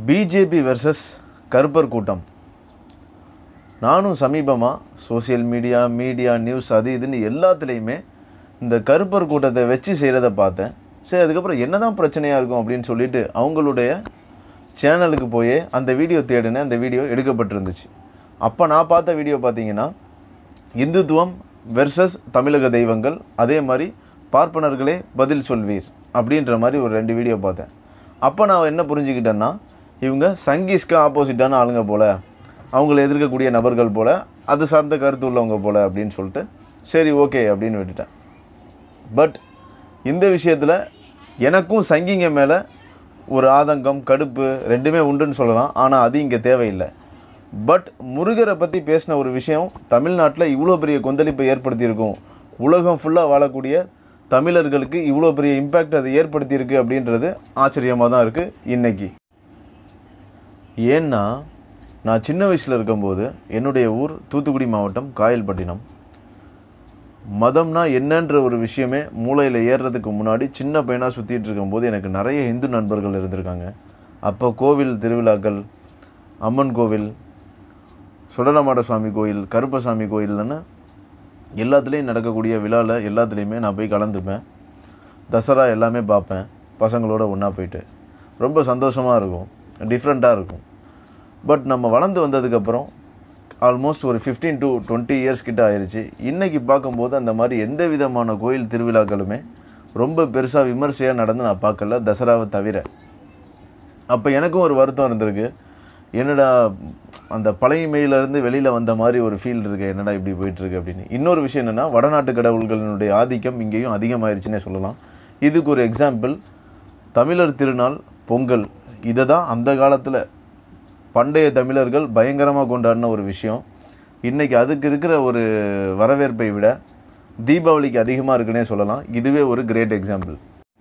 BJP versus Karuppar கூட்டம் நானும் சமீபமாக சோஷியல் மீடியா மீடியா நியூஸ் அது இதுன்னு எல்லாத்துலேயுமே இந்த கருப்பர் கூட்டத்தை வச்சு செய்கிறத பார்த்தேன் சரி அதுக்கப்புறம் என்ன தான் பிரச்சனையாக இருக்கும் அப்படின்னு சொல்லிட்டு அவங்களுடைய சேனலுக்கு போய் அந்த வீடியோ தேடினேன் அந்த வீடியோ எடுக்கப்பட்டிருந்துச்சு அப்போ நான் பார்த்த வீடியோ பார்த்தீங்கன்னா இந்துத்துவம் வெர்சஸ் தமிழக தெய்வங்கள் அதே மாதிரி பார்ப்பனர்களே பதில் சொல்வீர் அப்படின்ற மாதிரி ஒரு ரெண்டு வீடியோ பார்த்தேன் அப்போ நான் என்ன புரிஞ்சுக்கிட்டேன்னா இவங்க சங்கீஸ்க்கு ஆப்போசிட்டான ஆளுங்க போல் அவங்கள எதிர்க்கக்கூடிய நபர்கள் போல் அது சார்ந்த கருத்து உள்ளவங்க போல் அப்படின்னு சொல்லிட்டு சரி ஓகே அப்படின்னு விட்டுட்டேன் பட் இந்த விஷயத்தில் எனக்கும் சங்கிங்க மேலே ஒரு ஆதங்கம் கடுப்பு ரெண்டுமே உண்டுன்னு சொல்லலாம் ஆனால் அது இங்கே தேவையில்லை பட் முருகரை பற்றி பேசின ஒரு விஷயம் தமிழ்நாட்டில் இவ்வளோ பெரிய கொந்தளிப்பை ஏற்படுத்தியிருக்கும் உலகம் ஃபுல்லாக வாழக்கூடிய தமிழர்களுக்கு இவ்வளோ பெரிய இம்பேக்ட் அது ஏற்படுத்தியிருக்கு அப்படின்றது ஆச்சரியமாக தான் இருக்குது இன்னைக்கு ஏன்னா நான் சின்ன வயசில் இருக்கும்போது என்னுடைய ஊர் தூத்துக்குடி மாவட்டம் காயல்பட்டினம் மதம்னா என்னன்ற ஒரு விஷயமே மூளையில் ஏறுறதுக்கு முன்னாடி சின்ன பையனாக சுற்றிட்டு இருக்கும்போது எனக்கு நிறைய இந்து நண்பர்கள் இருந்திருக்காங்க அப்போ கோவில் திருவிழாக்கள் அம்மன் கோவில் சுடலமாட சுவாமி கோயில் கருப்பசாமி கோயில்னு எல்லாத்துலேயும் நடக்கக்கூடிய விழாவில் எல்லாத்துலேயுமே நான் போய் கலந்துப்பேன் தசரா எல்லாமே பார்ப்பேன் பசங்களோட ஒன்றா போயிட்டு ரொம்ப சந்தோஷமாக இருக்கும் டிஃப்ரெண்ட்டாக இருக்கும் பட் நம்ம வளர்ந்து வந்ததுக்கப்புறம் ஆல்மோஸ்ட் ஒரு ஃபிஃப்டீன் டு டுவெண்ட்டி இயர்ஸ் கிட்ட ஆயிடுச்சு இன்றைக்கி பார்க்கும்போது அந்த மாதிரி எந்த விதமான கோயில் திருவிழாக்களுமே ரொம்ப பெருசாக விமர்சையாக நடந்து நான் பார்க்கல தசராவை தவிர அப்போ எனக்கும் ஒரு வருத்தம் இருந்திருக்கு என்னடா அந்த பழையமையிலேருந்து வெளியில் வந்த மாதிரி ஒரு ஃபீல் இருக்குது என்னடா இப்படி போயிட்டுருக்கு அப்படின்னு இன்னொரு விஷயம் என்னென்னா வடநாட்டு கடவுள்களினுடைய ஆதிக்கம் இங்கேயும் அதிகமாயிருச்சுன்னே சொல்லலாம் இதுக்கு ஒரு எக்ஸாம்பிள் தமிழர் திருநாள் பொங்கல் இதை தான் அந்த காலத்தில் பண்டைய தமிழர்கள் பயங்கரமாக கொண்டாடின ஒரு விஷயம் இன்றைக்கி அதுக்கு இருக்கிற ஒரு வரவேற்பை விட தீபாவளிக்கு அதிகமாக இருக்குன்னே சொல்லலாம் இதுவே ஒரு great example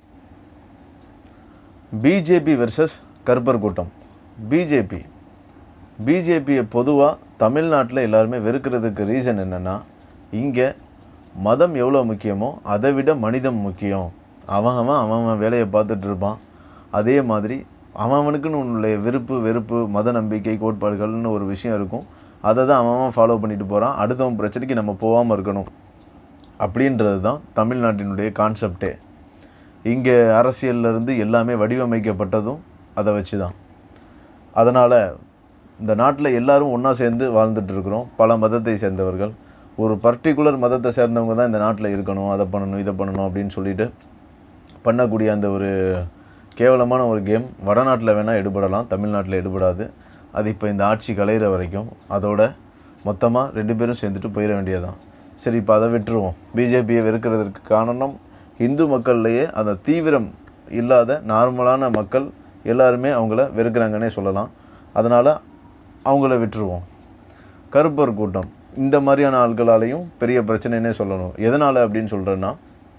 BJP versus Karuppar Koottam BJP பிஜேபியை பொதுவாக தமிழ்நாட்டில் எல்லாருமே வெறுக்கிறதுக்கு ரீசன் என்னென்னா இங்கே மதம் எவ்வளோ முக்கியமோ அதை விட மனிதம் முக்கியம் அவன் அவன் அவன் அவன் வேலையை பார்த்துட்டு இருப்பான் அதே மாதிரி அவன் அவனுக்குன்னு உள்ள விருப்பு வெறுப்பு மத நம்பிக்கை கோட்பாடுகள்னு ஒரு விஷயம் இருக்கும் அதை தான் அவன் அவன் ஃபாலோ பண்ணிட்டு போகிறான் அடுத்தவன் பிரச்சனைக்கு நம்ம போகாமல் இருக்கணும் அப்படின்றது தான் தமிழ்நாட்டினுடைய கான்செப்டே இங்கே அரசியல்ல இருந்து எல்லாமே வடிவமைக்கப்பட்டதும் அதை வச்சு தான் அதனால் இந்த நாட்டில் எல்லாரும் ஒன்றா சேர்ந்து வாழ்ந்துட்டு இருக்கிறோம் பல மதத்தை சேர்ந்தவர்கள் ஒரு பர்டிகுலர் மதத்தை சேர்ந்தவங்க தான் இந்த நாட்டில் இருக்கணும் அதை பண்ணணும் இதை பண்ணணும் அப்படின்னு சொல்லிட்டு பண்ணக்கூடிய அந்த ஒரு கேவலமான ஒரு கேம் வடநாட்டில் வேணால் எடுபடலாம் தமிழ்நாட்டில் எடுபடாது அது இப்போ இந்த ஆட்சி கலையிற வரைக்கும் அதோட மொத்தமாக ரெண்டு பேரும் சேர்ந்துட்டு போயிட வேண்டியதுதான் சரி இப்போ அதை விட்டுருவோம் பிஜேபியை வெறுக்கிறதுக்கு காரணம் இந்து மக்கள்லேயே அந்த தீவிரம் இல்லாத நார்மலான மக்கள் எல்லாருமே அவங்கள வெறுக்கிறாங்கன்னே சொல்லலாம் அதனால் அவங்கள விட்டுருவோம் கருப்பர் கூட்டம் இந்த மாதிரியான ஆட்களாலையும் பெரிய பிரச்சனைன்னே சொல்லணும் எதனால் அப்படின்னு சொல்கிறேன்னா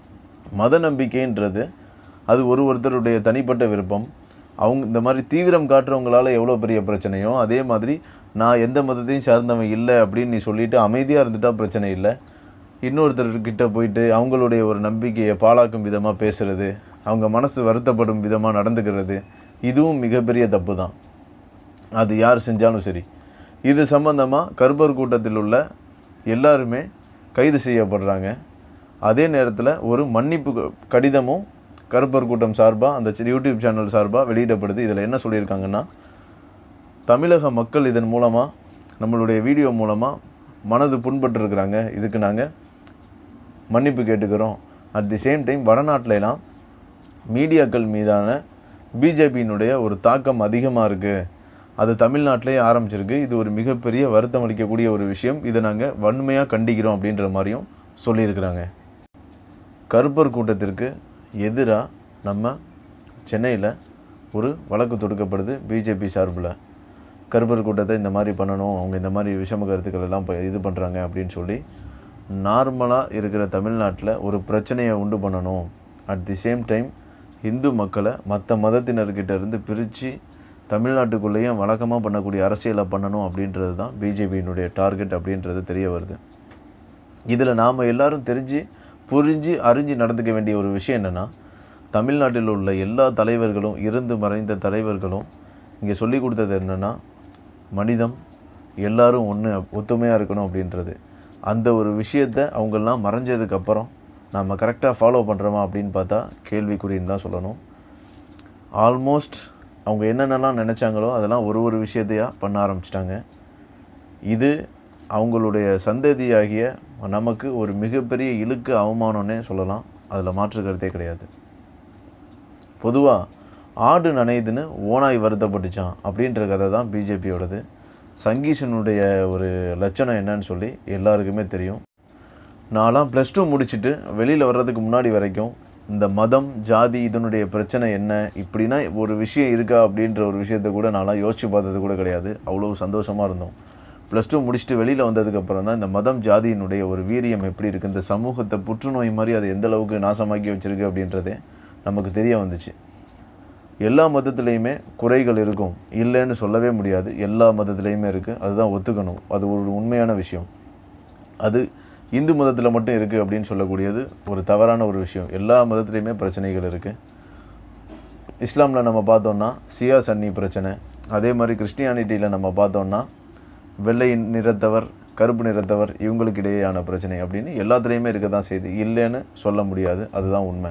மத நம்பிக்கைன்றது அது ஒரு ஒருத்தருடைய தனிப்பட்ட விருப்பம் அவங்க இந்த மாதிரி தீவிரம் காட்டுறவங்களால எவ்வளோ பெரிய பிரச்சனையோ அதே மாதிரி நான் எந்த மதத்தையும் சார்ந்தவன் இல்லை அப்படின்னு நீ சொல்லிட்டு அமைதியாக இருந்துட்டா பிரச்சனை இல்லை இன்னொருத்தர்கிட்ட போயிட்டு அவங்களுடைய ஒரு நம்பிக்கையை பாழாக்கும் விதமாக பேசுகிறது அவங்க மனசு வருத்தப்படும் விதமாக நடந்துக்கிறது இதுவும் மிகப்பெரிய தப்பு தான் அது யார் செஞ்சாலும் சரி இது சம்பந்தமாக கருப்பர் கூட்டத்தில் உள்ள எல்லாருமே கைது செய்யப்படுறாங்க அதே நேரத்தில் ஒரு மன்னிப்பு க- கடிதமும் கருப்பர் கூட்டம் சார்பாக அந்த சி- யூடியூப் சேனல் சார்பாக வெளியிடப்படுது இதில் என்ன சொல்லியிருக்காங்கன்னா தமிழக மக்கள் இதன் மூலமாக நம்மளுடைய வீடியோ மூலமாக மனது புண்பட்டிருக்கிறாங்க இதுக்கு நாங்கள் மன்னிப்பு கேட்டுக்கிறோம் அட் தி சேம் டைம் வடநாட்டிலலாம் மீடியாக்கள் மீதான பிஜேபியினுடைய ஒரு தாக்கம் அதிகமாக இருக்குது அது தமிழ்நாட்டிலேயே ஆரம்பிச்சிருக்கு இது ஒரு மிகப்பெரிய வருத்தம் அளிக்கக்கூடிய ஒரு விஷயம் இதை நாங்கள் வன்மையாக கண்டிக்கிறோம் அப்படின்ற மாதிரியும் சொல்லியிருக்கிறாங்க கருப்பர் கூட்டத்திற்கு எதிராக நம்ம சென்னையில் ஒரு வழக்கு தொடுக்கப்படுது பிஜேபி சார்பில் கருப்பர் கூட்டத்தை இந்த மாதிரி பண்ணணும் அவங்க இந்த மாதிரி விஷம கருத்துக்கள் எல்லாம் ப- இது பண்ணுறாங்க அப்படின்னு சொல்லி நார்மலாக இருக்கிற தமிழ்நாட்டில் ஒரு பிரச்சனையை உண்டு பண்ணணும் அட் தி சேம் டைம் இந்து மக்களை மற்ற மதத்தினர்கிட்ட இருந்து பிரித்து தமிழ்நாட்டுக்குள்ளேயும் வழக்கமாக பண்ணக்கூடிய அரசியலை பண்ணணும் அப்படின்றது தான் பிஜேபியினுடைய டார்கெட் அப்படின்றது தெரிய வருது இதில் நாம் எல்லாரும் தெரிஞ்சு புரிஞ்சு அறிஞ்சு நடந்துக்க வேண்டிய ஒரு விஷயம் என்னென்னா தமிழ்நாட்டில் உள்ள எல்லா தலைவர்களும் இருந்து மறைந்த தலைவர்களும் இங்கே சொல்லி கொடுத்தது என்னென்னா மனிதம் எல்லாரும் ஒன்று ஒத்துமையாக இருக்கணும் அப்படின்றது அந்த ஒரு விஷயத்தை அவங்கெல்லாம் மறைஞ்சதுக்கப்புறம் நம்ம கரெக்டாக ஃபாலோ பண்ணுறோமா அப்படின்னு பார்த்தா கேள்விக்குறின்னு தான் சொல்லணும் ஆல்மோஸ்ட் அவங்க என்னென்னலாம் நினச்சாங்களோ அதெல்லாம் ஒரு ஒரு விஷயத்தையாக பண்ண ஆரம்பிச்சிட்டாங்க இது அவங்களுடைய சந்ததியாகிய நமக்கு ஒரு மிகப்பெரிய இழுக்கு அவமானம்னே சொல்லலாம் அதில் மாற்று கருத்தே கிடையாது பொதுவாக ஆடு நனையுதுன்னு ஓனாய் வருத்தப்பட்டுச்சான் அப்படின்ற கதை தான் பிஜேபியோடது சங்கீஷனுடைய ஒரு லட்சணம் என்னன்னு சொல்லி எல்லாருக்குமே தெரியும் நான்லாம் ப்ளஸ் டூ முடிச்சுட்டு வெளியில் வர்றதுக்கு முன்னாடி வரைக்கும் இந்த மதம் ஜாதி இதனுடைய பிரச்சனை என்ன இப்படின்னா ஒரு விஷயம் இருக்கா அப்படின்ற ஒரு விஷயத்தை கூட நான்லாம் யோசிச்சு பார்த்தது கூட கிடையாது அவ்வளோ சந்தோஷமாக இருந்தோம் ப்ளஸ் டூ முடிச்சுட்டு வெளியில் வந்ததுக்கப்புறம் தான் இந்த மதம் ஜாதியினுடைய ஒரு வீரியம் எப்படி இருக்குது இந்த சமூகத்தை புற்றுநோய் மாதிரி அது எந்த அளவுக்கு நாசமாக்கி வச்சிருக்கு அப்படின்றதே நமக்கு தெரிய வந்துச்சு எல்லா மதத்துலேயுமே குறைகள் இருக்கும் இல்லைன்னு சொல்லவே முடியாது எல்லா மதத்துலேயுமே இருக்குது அதுதான் ஒத்துக்கணும் அது ஒரு உண்மையான விஷயம் அது இந்து மதத்தில் மட்டும் இருக்குது அப்படின்னு சொல்லக்கூடியது ஒரு தவறான ஒரு விஷயம் எல்லா மதத்துலேயுமே பிரச்சனைகள் இருக்குது இஸ்லாமில் நம்ம பார்த்தோம்னா சியா சன்னி பிரச்சனை அதே மாதிரி கிறிஸ்டியானிட்டியில் நம்ம பார்த்தோம்னா வெள்ளை நிறத்தவர் கருப்பு நிறத்தவர் இவங்களுக்கு இடையேயான பிரச்சனை அப்படின்னு எல்லாத்துலேயுமே இருக்க தான் செய்யுது இல்லைன்னு சொல்ல முடியாது அதுதான் உண்மை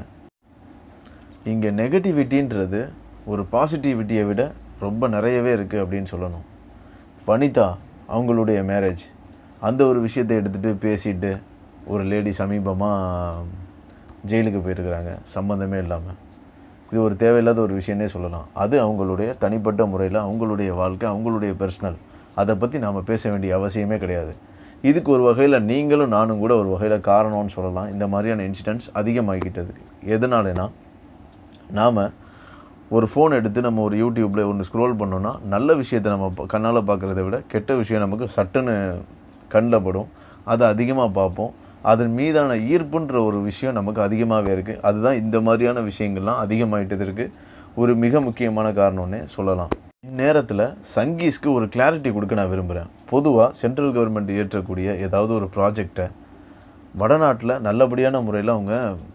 இங்கே நெகட்டிவிட்டின்றது ஒரு பாசிட்டிவிட்டியை விட ரொம்ப நிறையவே இருக்குது அப்படின்னு சொல்லணும் வனிதா அவங்களுடைய மேரேஜ் அந்த ஒரு விஷயத்தை எடுத்துகிட்டு பேசிட்டு ஒரு லேடி சமீபமாக ஜெயிலுக்கு போயிருக்கிறாங்க சம்மந்தமே இல்லாமல் இது ஒரு தேவையில்லாத ஒரு விஷயமே சொல்லலாம் அது அவங்களுடைய தனிப்பட்ட முறையில் அவங்களுடைய வாழ்க்கை அவங்களுடைய பர்சனல் அதை பற்றி நாம் பேச வேண்டிய அவசியமே கிடையாது இதுக்கு ஒரு வகையில் நீங்களும் நானும் கூட ஒரு வகையில் காரணம்னு சொல்லலாம் இந்த மாதிரியான இன்சிடென்ட்ஸ் அதிகமாகிக்கிட்டதுக்கு எதனாலனா நாம் ஒரு ஃபோன் எடுத்து நம்ம ஒரு யூடியூப்பில் ஒன்று ஸ்க்ரோல் பண்ணோன்னா நல்ல விஷயத்தை நம்ம கண்ணால் பார்க்குறத விட கெட்ட விஷயம் நமக்கு சட்டுன்னு கண்ணில் படும் அதை அதிகமாக பார்ப்போம் அதன் மீதான ஈர்ப்புன்ற ஒரு விஷயம் நமக்கு அதிகமாகவே இருக்குது அதுதான் இந்த மாதிரியான விஷயங்கள்லாம் அதிகமாகிட்டதற்கு ஒரு மிக முக்கியமான காரணம்னே சொல்லலாம் இந்நேரத்தில் சங்கீஸ்க்கு ஒரு கிளாரிட்டி கொடுக்க நான் விரும்புகிறேன் பொதுவாக சென்ட்ரல் கவர்மெண்ட் இயற்றக்கூடிய ஏதாவது ஒரு ப்ராஜெக்டை வடநாட்டில் நல்லபடியான முறையில் அவங்க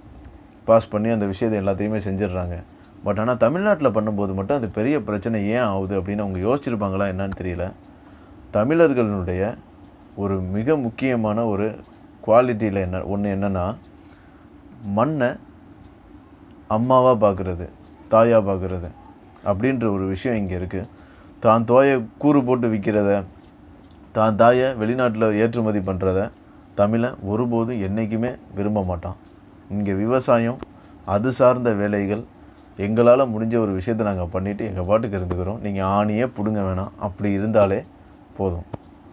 பாஸ் பண்ணி அந்த விஷயத்தை எல்லாத்தையுமே செஞ்சிடுறாங்க பட் ஆனால் தமிழ்நாட்டில் பண்ணும்போது மட்டும் அது பெரிய பிரச்சனை ஏன் ஆகுது அப்படின்னு அவங்க யோசிச்சிருப்பாங்களா என்னன்னு தெரியல தமிழர்களுடைய ஒரு மிக முக்கியமான ஒரு குவாலிட்டியில் என்ன ஒன்று என்னென்னா மண்ணை அம்மாவாக பார்க்குறது தாயாக பார்க்குறது அப்படின்ற ஒரு விஷயம் இங்கே இருக்குது தான் தோயை கூறு போட்டு விற்கிறத தான் தாயை வெளிநாட்டில் ஏற்றுமதி பண்ணுறத தமிழை ஒருபோதும் என்றைக்குமே விரும்ப மாட்டான் இங்கே விவசாயம் அது சார்ந்த வேலைகள் எங்களால் முடிஞ்ச ஒரு விஷயத்தை நாங்கள் பண்ணிவிட்டு எங்கள் பாட்டுக்கு இருந்துக்கிறோம் நீங்கள் ஆணியே பிடுங்க வேணாம் அப்படி இருந்தாலே போதும்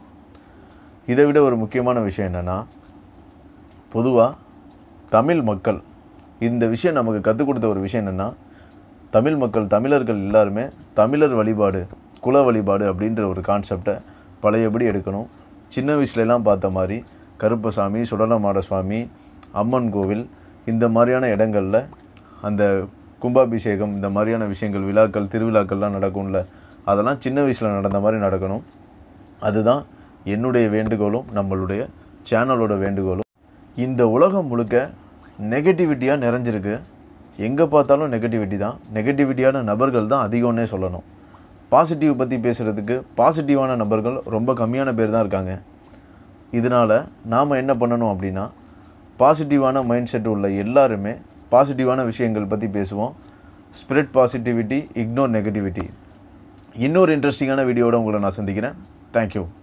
இதை விட ஒரு முக்கியமான விஷயம் என்னென்னா பொதுவாக தமிழ் மக்கள் இந்த விஷயம் நமக்கு கற்றுக் கொடுத்த ஒரு விஷயம் என்னென்னா தமிழ் மக்கள் தமிழர்கள் எல்லாருமே தமிழர் வழிபாடு குல வழிபாடு அப்படின்ற ஒரு கான்செப்டை பழையபடி எடுக்கணும் சின்ன வயசுலலாம் பார்த்த மாதிரி கருப்பசாமி சுடலமாட சுவாமி அம்மன் கோவில் இந்த மாதிரியான இடங்களில் அந்த கும்பாபிஷேகம் இந்த மாதிரியான விஷயங்கள் விழாக்கள் திருவிழாக்கள்லாம் நடக்கும்ல அதெல்லாம் சின்ன வயசில் நடந்த மாதிரி நடக்கணும் அதுதான் என்னுடைய வேண்டுகோளும் நம்மளுடைய சேனலோட வேண்டுகோளும் இந்த உலகம் முழுக்க நெகட்டிவிட்டியாக நிறைஞ்சிருக்கு எங்கே பார்த்தாலும் நெகட்டிவிட்டி தான் நெகட்டிவிட்டியான நபர்கள் தான் அதிகம்னே சொல்லணும் பாசிட்டிவ் பற்றி பேசுகிறதுக்கு பாசிட்டிவான நபர்கள் ரொம்ப கம்மியான பேர் தான் இருக்காங்க இதனால் நாம் என்ன பண்ணணும் அப்படின்னா பாசிட்டிவான மைண்ட் செட் உள்ள எல்லாருமே பாசிட்டிவான விஷயங்கள் பற்றி பேசுவோம் ஸ்ப்ரெட் பாசிட்டிவிட்டி இக்னோர் நெகட்டிவிட்டி இன்னொரு இன்ட்ரெஸ்டிங்கான வீடியோட உங்களை நான் சந்திக்கிறேன் தேங்க்யூ